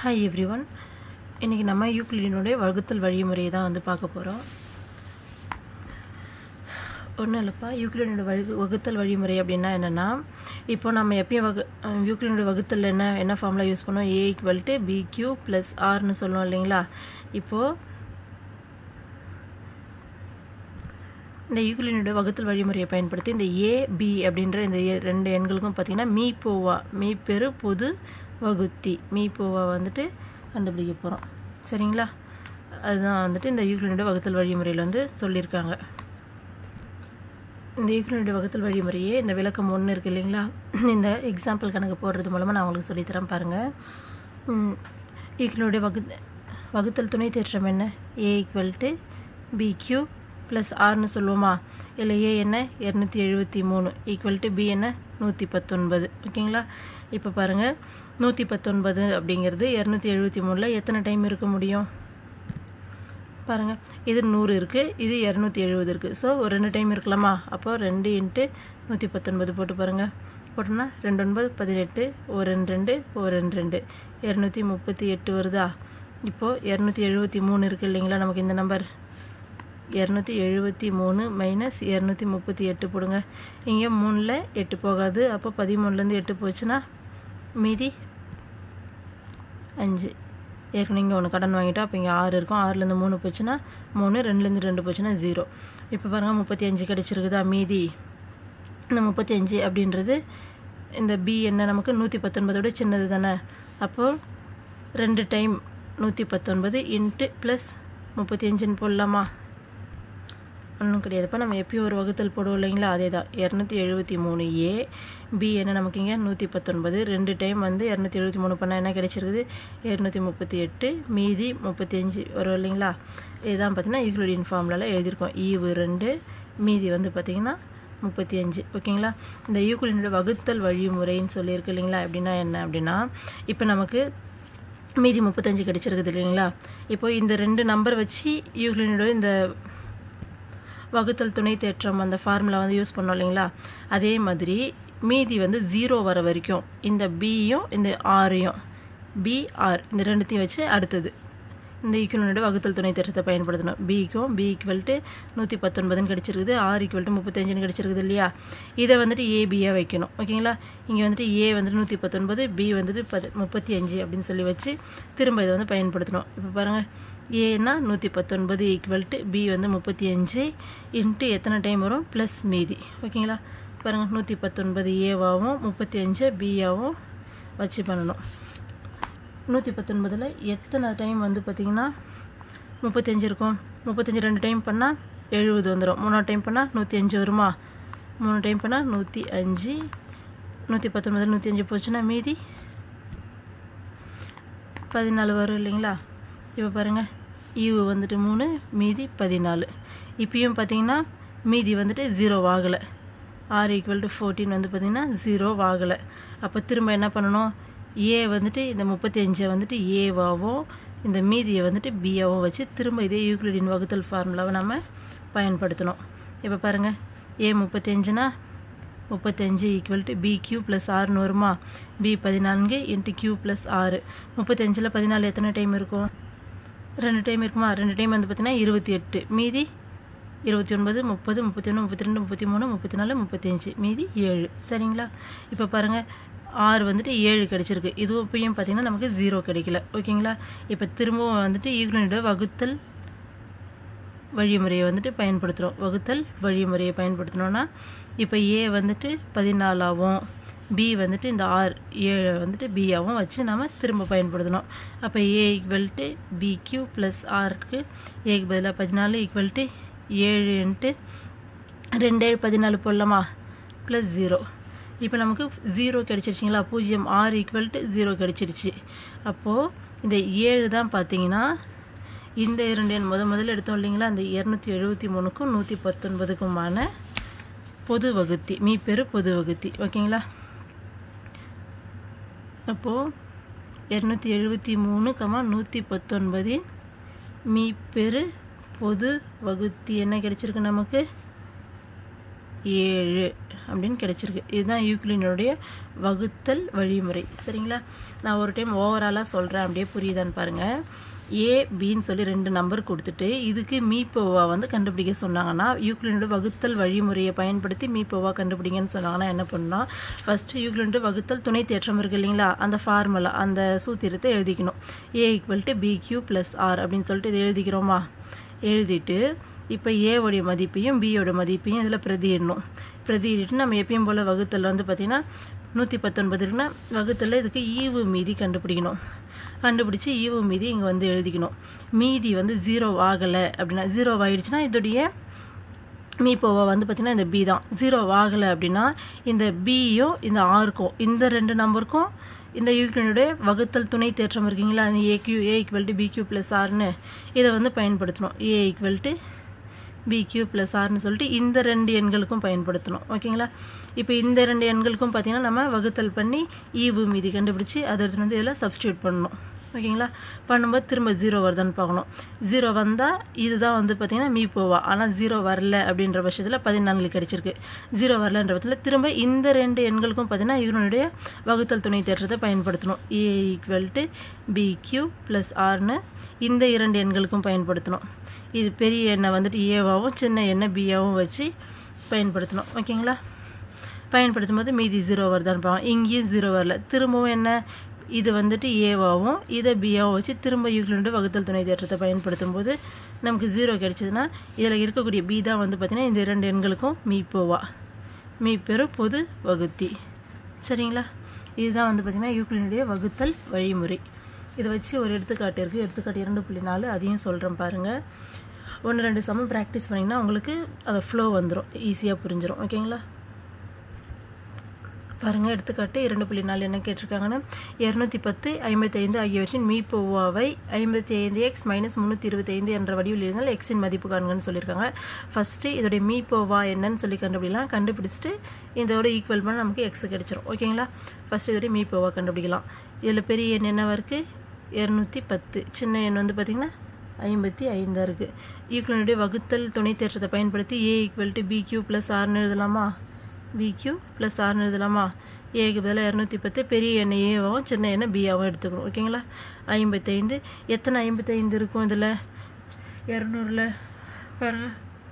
hi every one இன்றைக்கி நம்ம யூக்ளினுடைய வகுத்தல் வழிமுறையை தான் வந்து பார்க்க போகிறோம் ஒன்றும் இல்லைப்பா யூக்ளினுடைய வகு வகுத்தல் வழிமுறை அப்படின்னா என்னென்னா இப்போ நம்ம எப்பயும் வகு யூக்ளினுடைய வகுத்தல் என்ன என்ன ஃபார்முலா யூஸ் பண்ணோம் A equal to B Q plus ஆர்னு சொல்லுவோம் இல்லைங்களா இப்போது இந்த யூக்ளினுடைய வகுத்தல் வழிமுறையை பயன்படுத்தி இந்த ஏ பி அப்படின்ற இந்த எ- ரெண்டு எண்களுக்கும் பார்த்தீங்கன்னா மீ போவா மீ பெரு பொது வகுத்தி மீ போவா வந்துட்டு கண்டுபிடிக்க போகிறோம் சரிங்களா அதுதான் வந்துட்டு இந்த யூக்ளினுடைய வகுத்தல் வழிமுறையில் வந்து சொல்லியிருக்காங்க இந்த யூக்ளினுடைய வகுத்தல் வழிமுறையே இந்த விளக்கம் ஒன்று இருக்குது இல்லைங்களா இந்த எக்ஸாம்பிள் கணக்கு போடுறது மூலமாக நான் உங்களுக்கு சொல்லித்தரேன் பாருங்கள் யூக்ளினுடைய வகு வகுத்தல் துணை தேற்றம் என்ன A equal to B Q plus ஆர்னு சொல்லுவோமா இல்லை ஏ என்ன இரநூத்தி எழுபத்தி மூணு ஈக்குவல் டு பி என்ன நூற்றி பத்தொன்பது ஓகேங்களா இப்போ பாருங்கள் நூற்றி பத்தொன்பது அப்படிங்கிறது இரநூத்தி எழுபத்தி மூணில் எத்தனை டைம் இருக்க முடியும் பாருங்கள் இது நூறு இருக்குது இது இரநூத்தி எழுபது இருக்குது ஸோ ஒரு ரெண்டு டைம் இருக்கலாமா அப்போது ரெண்டு இன்ட்டு நூற்றி பத்தொன்பது போட்டு பாருங்கள் போட்டோம்னா ரெண்டு ஒன்பது பதினெட்டு ஒரு ரெண்டு ரெண்டு ஒரு ரெண்டு ரெண்டு இரநூத்தி முப்பத்தி எட்டு வருதா இப்போது இரநூத்தி எழுபத்தி மூணு இருக்குது இல்லைங்களா நமக்கு இந்த நம்பர் இரநூத்தி எழுபத்தி மூணு மைனஸ் இரநூத்தி முப்பத்தி எட்டு போடுங்க இங்கே மூணில் எட்டு போகாது அப்போ பதிமூணுலேருந்து எட்டு போச்சுன்னா மீதி அஞ்சு ஏற்கனவே இங்கே ஒன்று கடன் வாங்கிட்டோம் அப்போ இங்கே ஆறு இருக்கும் ஆறுலேருந்து மூணு போச்சுன்னா மூணு ரெண்டுலேருந்து ரெண்டு போச்சுன்னா ஜீரோ இப்போ பாருங்கள் முப்பத்தி அஞ்சு கிடச்சிருக்குதா மீதி இந்த முப்பத்தி அஞ்சு அப்படின்றது இந்த பி என்ன நமக்கு நூற்றி பத்தொன்பதோட சின்னது தானே அப்போது ரெண்டு டைம் நூற்றி பத்தொன்பது இன்ட்டு ப்ளஸ் முப்பத்தி அஞ்சுன்னு போடலாமா ஒன்றும் கிடையாதுப்பா நம்ம எப்பயும் ஒரு வகுத்தல் போடுவோம் இல்லைங்களா அதே தான் இரநூத்தி எழுபத்தி மூணு ஏ பி என்ன நமக்கு இங்கே நூற்றி பத்தொன்பது ரெண்டு டைம் வந்து இரநூத்தி எழுபத்தி மூணு பண்ணால் என்ன கிடைச்சிருக்குது இரநூத்தி முப்பத்தி எட்டு மீதி முப்பத்தி அஞ்சு வரும் இல்லைங்களா இதுதான் பார்த்தீங்கன்னா யூக்ளிடியன் ஃபார்முலாவில் எழுதியிருக்கோம் ஈவு ரெண்டு மீதி வந்து பார்த்திங்கன்னா முப்பத்தி அஞ்சு ஓகேங்களா இந்த யூக்ளினோட வகுத்தல் வழிமுறைன்னு சொல்லியிருக்கு இல்லைங்களா எப்படின்னா என்ன அப்படின்னா இப்போ நமக்கு மீதி முப்பத்தஞ்சு கிடச்சிருக்குது இல்லைங்களா இப்போ இந்த ரெண்டு நம்பர் வச்சு யூக்ளினோட இந்த வகுத்தல் துணை தேற்றம் அந்த ஃபார்முலா வந்து யூஸ் பண்ணோம் இல்லைங்களா அதே மாதிரி மீதி வந்து ஜீரோ வர வரைக்கும் இந்த பியும் இந்த ஆரையும் பிஆர் இந்த ரெண்டுத்தையும் வச்சு அடுத்தது இந்த ஈக்குவலோட வகுத்தல் துணை தேற்றத்தை பயன்படுத்தணும் பிக்கும் பி ஈக்குவல் டு நூற்றி பத்தொன்பதுன்னு கிடச்சிருக்குது ஆர் ஈக்குவல் டு முப்பத்தஞ்சுன்னு கிடச்சிருக்குது இல்லையா இதை வந்துட்டு ஏபியாக வைக்கணும் ஓகேங்களா இங்கே வந்துட்டு ஏ வந்துட்டு நூற்றி பத்தொன்பது பி வந்துட்டு பது முப்பத்தி அஞ்சு அப்படின்னு சொல்லி வச்சு திரும்ப இதை வந்து பயன்படுத்தணும் இப்போ பாருங்கள் ஏன்னா நூற்றி பத்தொன்பது ஈக்குவல் டு பி வந்து முப்பத்தி அஞ்சு இன்ட்டு எத்தனை டைம் வரும் ப்ளஸ் மீதி ஓகேங்களா பாருங்கள் நூற்றி பத்தொன்பது ஏவாகவும் முப்பத்தி அஞ்சு பியாகவும் வச்சு பண்ணணும் நூற்றி பத்தொன்பதில் எத்தனை டைம் வந்து பார்த்திங்கன்னா முப்பத்தஞ்சு இருக்கும் முப்பத்தஞ்சு ரெண்டு டைம் பண்ணால் எழுபது வந்துடும் மூணாவது டைம் பண்ணால் நூற்றி அஞ்சு வருமா மூணு டைம் பண்ணால் நூற்றி அஞ்சு நூற்றி பத்தொன்பது நூற்றி அஞ்சு போச்சுன்னா மீதி பதினாலு வரும் இல்லைங்களா இப்போ பாருங்கள் ஈவு வந்துட்டு மூணு மீதி பதினாலு இப்பயும் பார்த்தீங்கன்னா மீதி வந்துட்டு ஜீரோ ஆகலை ஆர் ஈக்குவல் டு ஃபோர்டீன் வந்து பார்த்திங்கன்னா ஜீரோ ஆகலை அப்போ திரும்ப என்ன பண்ணணும் ஏ வந்துட்டு இந்த முப்பத்தி அஞ்சை வந்துட்டு ஏவாகவும் இந்த மீதியை வந்துட்டு பியாவும் வச்சு திரும்ப இதே யூக்ளிடின் வகுத்தல் ஃபார்முலாவை நம்ம பயன்படுத்தணும் இப்போ பாருங்கள் ஏ முப்பத்தி அஞ்சுனா முப்பத்தஞ்சு equal to B Q plus ஆறுன்னு வருமா பி பதினான்கு இன்ட்டு கியூ ப்ளஸ் ஆறு முப்பத்தஞ்சில் பதினாலு எத்தனை டைம் இருக்கும் ரெண்டு டைம் இருக்குமா ரெண்டு டைம் வந்து பார்த்தீங்கன்னா இருபத்தி எட்டு மீதி இருபத்தி ஒன்பது முப்பது முப்பத்தி ஒன்று முப்பத்தி ரெண்டு முப்பத்தி மூணு முப்பத்தி நாலு முப்பத்தஞ்சு மீதி ஏழு சரிங்களா இப்போ பாருங்கள் ஆறு வந்துட்டு ஏழு கிடச்சிருக்கு இதுவும் இப்பயும் பார்த்தீங்கன்னா நமக்கு ஜீரோ கிடைக்கல ஓகேங்களா இப்போ திரும்பவும் வந்துட்டு ஈகுனோட வகுத்தல் வழிமுறையை வந்துட்டு பயன்படுத்துகிறோம் வகுத்தல் வழிமுறையை பயன்படுத்தினோன்னா இப்போ ஏ வந்துட்டு பதினாலாவும் பி வந்துட்டு இந்த ஆர் ஏழை வந்துட்டு பியாவும் வச்சு நம்ம திரும்ப பயன்படுத்தணும் அப்போ A equal to B Q plus ஆருக்கு ஏக்கு பதிலாக பதினாலு ஈக்குவல் டு ஏழு இன்ட்டு ரெண்டு ஏழு பதினாலு போடலாமா ப்ளஸ் ஜீரோ இப்போ நமக்கு ஜீரோ கிடச்சிருச்சிங்களா பூஜ்ஜியம் ஆறு ஈக்குவல் டு ஜீரோ கிடச்சிருச்சு அப்போது இந்த ஏழு தான் பார்த்தீங்கன்னா இந்த இரண்டு எண் முத முதல்ல எடுத்தோம் இல்லைங்களா அந்த இரநூத்தி எழுபத்தி மூணுக்கும் நூற்றி பத்தொன்பதுக்குமான பொது வகுத்தி மீ பெரு பொது வகுத்தி ஓகேங்களா அப்போது இரநூத்தி எழுபத்தி மூணு கமா நூற்றி பத்தொன்பதின் மீ பெரு பொது வகுத்தி என்ன கிடைச்சிருக்கு நமக்கு ஏழு அப்படின்னு கிடைச்சிருக்கு இதுதான் யூக்ளினுடைய வகுத்தல் வழிமுறை சரிங்களா நான் ஒரு டைம் ஓவராலாக சொல்கிறேன் அப்படியே புரியுதான்னு பாருங்கள் ஏ பின்னு சொல்லி ரெண்டு நம்பர் கொடுத்துட்டு இதுக்கு மீப்போவா வந்து கண்டுபிடிக்க சொன்னாங்கன்னா யூக்ளினோட வகுத்தல் வழிமுறையை பயன்படுத்தி மீப்போவா கண்டுபிடிங்கன்னு சொன்னாங்கன்னா என்ன பண்ணால் ஃபஸ்ட்டு யூக்ளினோட வகுத்தல் துணை தேற்றம் இருக்கு இல்லைங்களா அந்த ஃபார்முலா அந்த சூத்திரத்தை எழுதிக்கணும் A equal to B Q plus R அப்படின்னு சொல்லிட்டு இதை எழுதிக்கிறோமா எழுதிட்டு இப்போ ஏவோடைய மதிப்பையும் பியோட மதிப்பையும் இதில் பிரதியிடணும் பிரதியிட்டு நம்ம எப்பயும் போல் வகுத்தல் வந்து பார்த்திங்கன்னா நூற்றி பத்தொன்பது இருக்குன்னா வகுத்தலில் இதுக்கு ஈவு மீதி கண்டுபிடிக்கணும் கண்டுபிடிச்சி ஈவு மீதி இங்கே வந்து எழுதிக்கணும் மீதி வந்து ஜீரோ ஆகலை அப்படின்னா ஜீரோ ஆகிடுச்சுன்னா இதோடைய மீப்போவா வந்து பார்த்திங்கன்னா இந்த பி தான் ஜீரோ ஆகலை அப்படின்னா இந்த பியும் இந்த ஆருக்கும் இந்த ரெண்டு நம்பருக்கும் இந்த யூக்ளினுடைய வகுத்தல் துணை தேற்றம் இருக்கீங்களா அந்த AQ A equal to BQ plus ஆர்னு இதை வந்து பயன்படுத்தணும் A equal to BQ plus ஆர்னு சொல்லிட்டு இந்த ரெண்டு எண்களுக்கும் பயன்படுத்தணும் ஓகேங்களா இப்போ இந்த ரெண்டு எண்களுக்கும் பார்த்தீங்கன்னா நம்ம வகுத்தல் பண்ணி ஈவு மீதி கண்டுபிடிச்சி அதை எடுத்துகிட்டு வந்து இதில் சப்ஸ்டியூட் பண்ணணும் ஓகேங்களா பண்ணும்போது திரும்ப ஜீரோ வருதான்னு பார்க்கணும் ஜீரோ வந்தால் இதுதான் வந்து பார்த்திங்கன்னா மீ போவா ஆனால் ஜீரோ வரல அப்படின்ற பட்சத்தில் பதினான்கு கிடைச்சிருக்கு ஜீரோ வரலன்ற பட்சத்தில் திரும்ப இந்த ரெண்டு எண்களுக்கும் பார்த்தீங்கன்னா இவனுடைய வகுத்தல் துணை தேற்றத்தை பயன்படுத்தணும் A equal to B Q plus ஆர்னு இந்த இரண்டு எண்களுக்கும் பயன்படுத்தணும் இது பெரிய எண்ணெய் வந்துட்டு ஏவாவும் சின்ன எண்ணெய் பியாவும் வச்சு பயன்படுத்தணும் ஓகேங்களா பயன்படுத்தும் போது மீதி ஜீரோ வருதான்னு பார்க்கலாம் இங்கேயும் ஜீரோ வரல திரும்பவும் என்ன இது வந்துட்டு ஏவாவும் இதை பியாவும் வச்சு திரும்ப யூக்ளினோட வகுத்தல் துணை தேற்றத்தை பயன்படுத்தும் போது நமக்கு ஜீரோ கிடைச்சதுன்னா இதில் இருக்கக்கூடிய பி தான் வந்து பார்த்திங்கன்னா இந்த இரண்டு எண்களுக்கும் மீ போவா மீ பெரும் பொது வகுத்தி சரிங்களா இதுதான் வந்து பார்த்திங்கன்னா யூக்ளினுடைய வகுத்தல் வழிமுறை இதை வச்சு ஒரு எடுத்துக்காட்டு இருக்குது எடுத்துக்காட்டு இரண்டு புள்ளி நாலு அதையும் சொல்கிறேன் பாருங்கள் ஒன்று ரெண்டு சமம் ப்ராக்டிஸ் பண்ணிங்கன்னா உங்களுக்கு அதை ஃப்ளோ வந்துடும் ஈஸியாக புரிஞ்சிடும் ஓகேங்களா பாருங்கள் எடுத்துக்காட்டு இரண்டு புள்ளி நாலு என்ன கேட்டிருக்காங்கன்னா இரநூத்தி பத்து ஐம்பத்தைந்து ஆகியவற்றின் மீப்போவாவை ஐம்பத்தி ஐந்து எக்ஸ் மைனஸ் முந்நூற்றி இருபத்தைந்து என்ற வடிவில் இருந்தால் எக்ஸின் மதிப்பு காண்கன்னு சொல்லியிருக்காங்க ஃபஸ்ட்டு இதோடைய மீப்போவா என்னன்னு சொல்லி கண்டுபிடிக்கலாம் கண்டுபிடிச்சிட்டு இதோட ஈக்குவல் பண்ண நமக்கு எக்ஸ் கிடைச்சிரும் ஓகேங்களா ஃபஸ்ட்டு இதோடைய மீப்போவா கண்டுபிடிக்கலாம் இதில் பெரிய எண் என்னவா இருக்குது இரநூத்தி பத்து சின்ன எண் வந்து பார்த்திங்கன்னா ஐம்பத்தி ஐந்தாக இருக்குது ஈக்குவலுடைய வகுத்தல் துணை தேற்றத்தை பயன்படுத்தி A equal to B Q plus ஆர்னு எழுதலாமா பிக்யூ ப்ளஸ் ஆர்னு எழுதலாமா ஏக்கு பதிலாக இரநூத்தி பத்து பெரிய எண்ணெய் ஏவாகவும் சின்ன எண்ணெய் பியாவும் எடுத்துக்கணும் ஓகேங்களா ஐம்பத்தைந்து எத்தனை ஐம்பத்தைந்து இருக்கும் இதில் இரநூறுல பாருங்க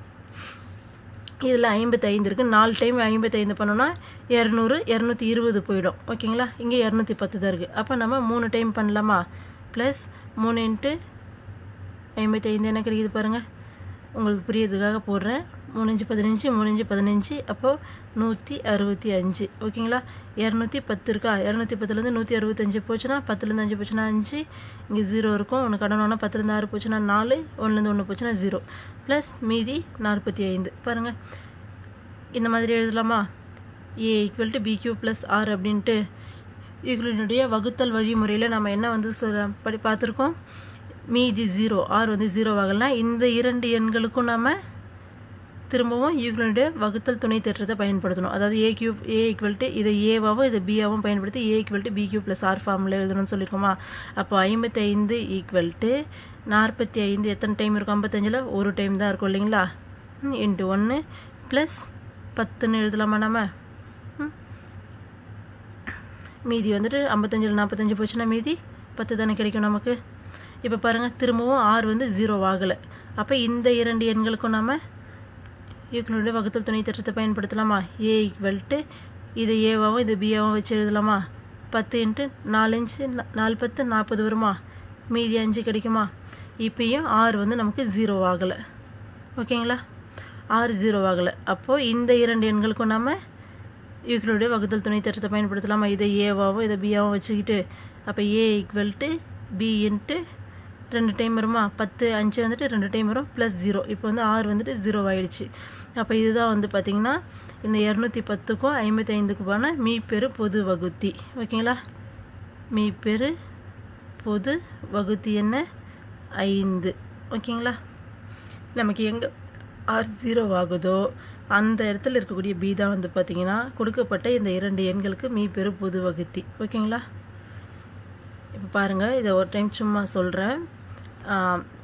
இதில் ஐம்பத்தைந்து இருக்குது நாலு டைம் ஐம்பத்தைந்து பண்ணோன்னா இரநூறு இரநூத்தி இருபது போயிடும் ஓகேங்களா இங்கே இரநூத்தி பத்து தான் இருக்குது அப்போ நம்ம மூணு டைம் பண்ணலாமா ப்ளஸ் மூணு இன்ட்டு ஐம்பத்தைந்து என்ன கிடைக்குது பாருங்கள் உங்களுக்கு புரியறதுக்காக போடுறேன் மூணஞ்சு பதினஞ்சு மூணஞ்சு பதினஞ்சு அப்போது நூற்றி அறுபத்தி அஞ்சு ஓகேங்களா இரநூத்தி பத்து இருக்கா இரநூத்தி பத்துலேருந்து நூற்றி அறுபத்தஞ்சு போச்சுன்னா பத்துலேருந்து அஞ்சு போச்சுன்னா அஞ்சு இங்கே ஜீரோ இருக்கும் ஒன்று கடனோன்னா பத்துலேருந்து ஆறு போச்சுன்னா நாலு ஒன்றுலேருந்து ஒன்று போச்சுன்னா ஜீரோ ப்ளஸ் மீதி நாற்பத்தி ஐந்து பாருங்கள் இந்த மாதிரி எழுதலாமா A equal to BQ plus R அப்படின்ட்டு இவர்களுடைய வகுத்தல் வழிமுறையில் நம்ம என்ன வந்து சொல்ல படி பார்த்துருக்கோம் மீதி ஜீரோ ஆர் வந்து ஜீரோ ஆகலைன்னா இந்த இரண்டு எண்களுக்கும் நம்ம திரும்பவும் யூக்ளினுடைய வகுத்தல் துணை தேற்றத்தை பயன்படுத்தணும் அதாவது A Q A equal to இதை ஏவாவும் இதை பியாவும் பயன்படுத்தி A equal to B Q plus R ஃபார்மில் எழுதணும்னு சொல்லியிருக்கோமா அப்போ ஐம்பத்தைந்து ஈக்குவல் டு நாற்பத்தி ஐந்து எத்தனை டைம் இருக்கும் ஐம்பத்தஞ்சில் ஒரு டைம் தான் இருக்கும் இல்லைங்களா இன்ட்டு ஒன்று ப்ளஸ் பத்துன்னு எழுதலாமா நம்ம மீதி வந்துட்டு ஐம்பத்தஞ்சில் நாற்பத்தஞ்சு போச்சுன்னா மீதி பத்து தானே கிடைக்கும் நமக்கு இப்போ பாருங்கள் திரும்பவும் ஆறு வந்து ஜீரோ ஆகலை அப்போ இந்த இரண்டு எண்களுக்கும் நம்ம ஈக்குவலுடைய வகுத்தல் துணை திட்டத்தை பயன்படுத்தலாமா ஏ ஈக்குவல் டு இது ஏவாவும் இது பியாவும் வச்சு எழுதலாமா பத்து இன்ட்டு நாலஞ்சு நாலு பத்து நாற்பது வருமா மீதி அஞ்சு கிடைக்குமா இப்பயும் ஆறு வந்து நமக்கு ஜீரோ ஆகலை ஓகேங்களா ஆறு ஜீரோ ஆகலை அப்போது இந்த இரண்டு எண்களுக்கும் நம்ம ஈக்குவலுடைய வகுத்தல் துணை திட்டத்தை பயன்படுத்தலாமா இதை ஏவாவும் இதை பியாவும் வச்சுக்கிட்டு அப்போ A equal to B into ரெண்டு டைம் வருமா பத்து அஞ்சு வந்துட்டு ரெண்டு டைம் வரும் ப்ளஸ் ஜீரோ இப்போ வந்து ஆறு வந்துட்டு ஜீரோ ஆயிடுச்சு அப்போ இதுதான் வந்து பார்த்திங்கன்னா இந்த இரநூத்தி பத்துக்கும் ஐம்பத்தி ஐந்துக்குமான மீப்பெரு பொது வகுத்தி ஓகேங்களா மீப்பெரு பொது வகுத்தி என்ன ஐந்து ஓகேங்களா நமக்கு எங்கே ஆர் ஜீரோ ஆகுதோ அந்த இடத்துல இருக்கக்கூடிய பி தான் வந்து பார்த்திங்கன்னா கொடுக்கப்பட்ட இந்த இரண்டு எண்களுக்கு மீப்பெரு பொது வகுத்தி ஓகேங்களா இப்போ பாருங்கள் இதை ஒரு டைம் சும்மா சொல்கிறேன்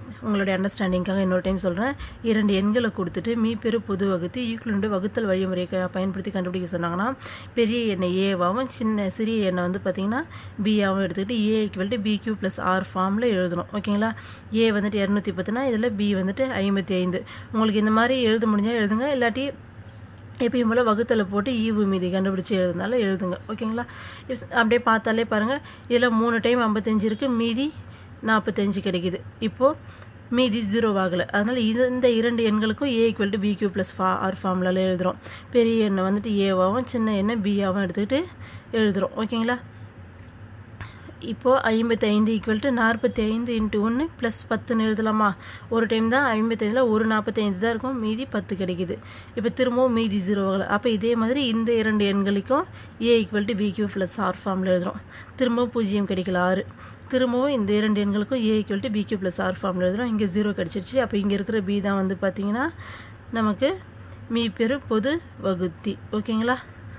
உங்களுடைய அண்டர்ஸ்டாண்டிங்காக இன்னொரு டைம் சொல்கிறேன் இரண்டு எண்களை கொடுத்துட்டு மீ பெரு பொது வகுத்து ஈக்குவலுண்டு வகுத்தல் வழிமுறையை க- பயன்படுத்தி கண்டுபிடிக்க சொன்னாங்கன்னா பெரிய எண்ணெய் ஏவாகவும் சின்ன சிறிய எண்ணெய் வந்து பார்த்திங்கன்னா பியாவும் எடுத்துக்கிட்டு A equal to B Q plus R ஃபார்மில் எழுதணும் ஓகேங்களா ஏ வந்துட்டு இரநூத்தி பத்துனா இதில் பி வந்துட்டு ஐம்பத்தி ஐந்து உங்களுக்கு இந்த மாதிரி எழுத முடிஞ்சால் எழுதுங்க இல்லாட்டி எப்பயும் போல் வகுத்தில் போட்டு ஈவு மீதி கண்டுபிடிச்சி எழுதுனால எழுதுங்க ஓகேங்களா If- அப்படியே பார்த்தாலே பாருங்கள் இதில் மூணு டைம் ஐம்பத்தஞ்சு இருக்குது மீதி நாற்பத்தஞ்சு கிடைக்குது இப்போது மீதி ஜீரோ ஆகலை அதனால் இது இந்த இரண்டு எண்களுக்கும் A equal to B Q plus ஃபா ஆர் ஃபார்முலாவில் எழுதுகிறோம் பெரிய எண்ணை வந்துட்டு ஏவாகவும் சின்ன எண்ணெய் பியாவும் எடுத்துக்கிட்டு எழுதுகிறோம் ஓகேங்களா இப்போது ஐம்பத்தைந்து ஈக்குவல் டு நாற்பத்தி ஐந்து இன்ட்டு ஒன்று ப்ளஸ் பத்துன்னு எழுதலாமா ஒரு டைம் தான் ஐம்பத்தைந்தில் ஒரு நாற்பத்தைந்து தான் இருக்கும் மீதி பத்து கிடைக்குது இப்போ திரும்பவும் மீதி ஜீரோ ஆகலை அப்போ இதே மாதிரி இந்த இரண்டு எண்களுக்கும் A equal to BQ plus R ஃபார்மில் எழுதுகிறோம் திரும்பவும் பூஜ்ஜியம் கிடைக்கல ஆறு திரும்பவும் இந்த இரண்டு எண்களுக்கும் A equal to BQ plus R ஃபார்மில் எழுதுகிறோம் இங்கே ஜீரோ கிடச்சிருச்சு அப்போ இங்கே இருக்கிற பி தான் வந்து பார்த்திங்கன்னா நமக்கு மீ பெரு பொது வகுத்தி ஓகேங்களா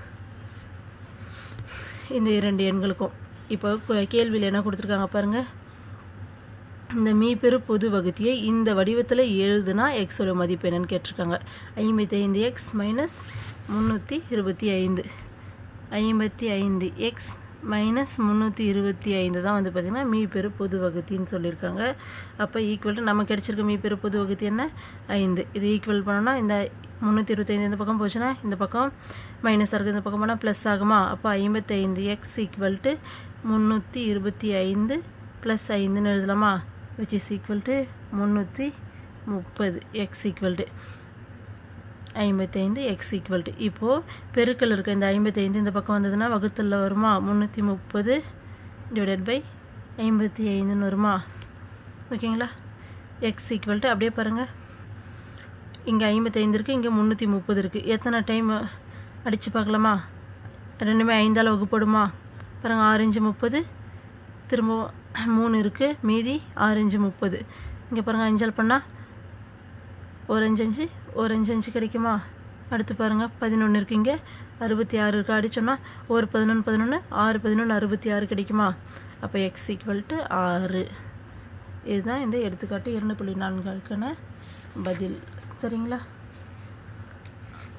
இந்த இரண்டு எண்களுக்கும் இப்போ கு- கேள்வியில் என்ன கொடுத்துருக்காங்க பாருங்கள் இந்த மீப்பெரு பொது வகுத்தியை இந்த வடிவத்தில் எழுதுனா எக்ஸோட மதிப்பு என்னன்னு கேட்டிருக்காங்க ஐம்பத்தி ஐந்து எக்ஸ் மைனஸ் முந்நூற்றி இருபத்தி ஐந்து ஐம்பத்தி ஐந்து எக்ஸ் மைனஸ் முந்நூற்றி இருபத்தி ஐந்து தான் வந்து பார்த்திங்கன்னா மீப்பெரு பொது வகுத்தின்னு சொல்லியிருக்காங்க அப்போ ஈக்குவல் டு நமக்கு கிடைச்சிருக்க மீப்பெரு பொது வகுத்தி என்ன ஐந்து இது ஈக்குவல் பண்ணோன்னா இந்த முந்நூற்றி இருபத்தைந்து இந்த பக்கம் போச்சுன்னா இந்த பக்கம் மைனஸ் இருக்குது இந்த பக்கம் போனால் ப்ளஸ் ஆகுமா அப்போ ஐம்பத்தைந்து எக்ஸ் ஈக்குவல் டு முந்நூற்றி இருபத்தி ஐந்து ப்ளஸ் ஐந்துன்னு எழுதலாமா விச் இஸ் ஈக்குவல் டு முந்நூற்றி முப்பது எக்ஸ் ஈக்குவல் டு ஐம்பத்தைந்து எக்ஸ் ஈக்குவல் டு இப்போது பெருக்கல் இருக்க இந்த ஐம்பத்தைந்து இந்த பக்கம் வந்ததுன்னா வகுத்தலில் வருமா முந்நூற்றி முப்பது டிவைடட் பை ஐம்பத்தி ஐந்துன்னு வருமா ஓகேங்களா எக்ஸ் ஈக்குவல் டு அப்படியே பாருங்கள் இங்கே ஐம்பத்தைந்து இருக்குது இங்கே முந்நூற்றி முப்பது இருக்குது எத்தனை டைம் அடித்து பார்க்கலாமா ரெண்டுமே ஐந்தால் வகுப்படுமா பாருங்கள் ஆரஞ்சு முப்பது திரும்பவும் மூணு இருக்குது மீதி ஆரஞ்சு முப்பது இங்கே பாருங்கள் அஞ்சால் பண்ணால் ஒரு அஞ்சு அஞ்சு ஒரு அஞ்சு அஞ்சு கிடைக்குமா அடுத்து பாருங்கள் பதினொன்று இருக்கு இங்கே அறுபத்தி ஆறு இருக்கு அடிச்சோன்னா ஒரு பதினொன்று பதினொன்று ஆறு பதினொன்று அறுபத்தி ஆறு கிடைக்குமா அப்போ எக்ஸ் ஈக்குவல் டு ஆறு இதுதான் இந்த எடுத்துக்காட்டு இரண்டு புள்ளி நான்குக்கான பதில் சரிங்களா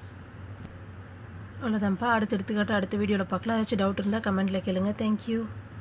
அவ்வளோதான்ப்பா அடுத்த எடுத்துக்காட்டு அடுத்த வீடியோவில் பார்க்கலாம் ஏதாச்சும் டவுட் இருந்தால் கமெண்ட்டில் கேளுங்க தேங்க்யூ